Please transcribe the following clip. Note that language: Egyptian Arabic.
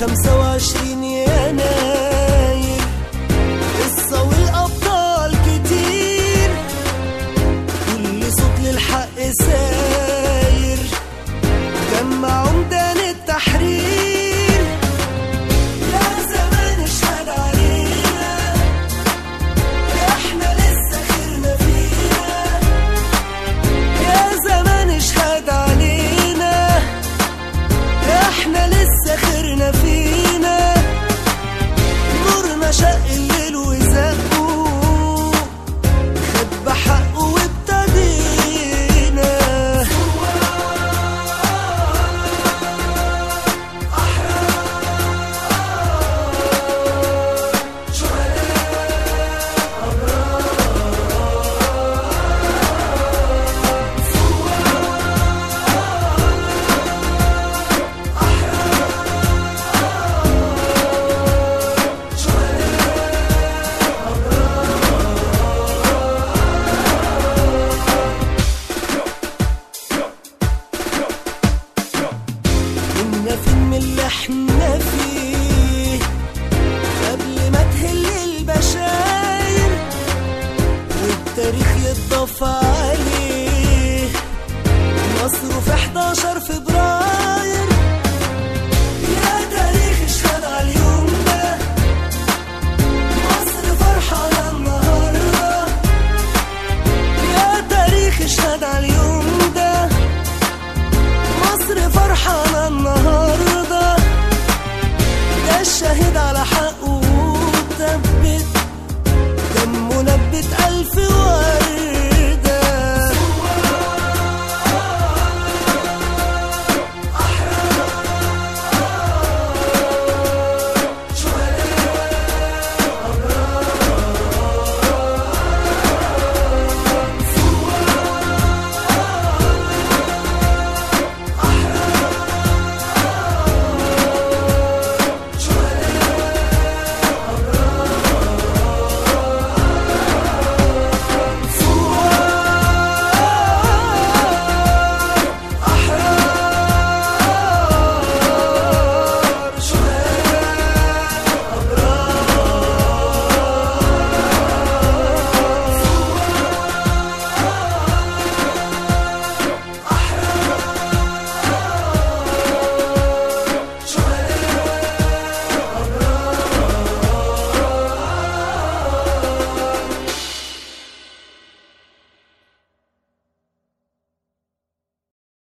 خمسة وعشرين يناير قصة والأبطال كتير كل صوت للحق ساير جمع عمدان التحرير يا زمان اشهد علينا احنا لسه خيرنا فينا يا زمان اشهد علينا احنا لسه خيرنا فينا نورنا شق الليل وزقه خد بحقه وابتدينا كنا فين من اللي احنا فيه قبل ما تهل البشاير والتاريخ يتضاف عليه مصر في 11 فبراير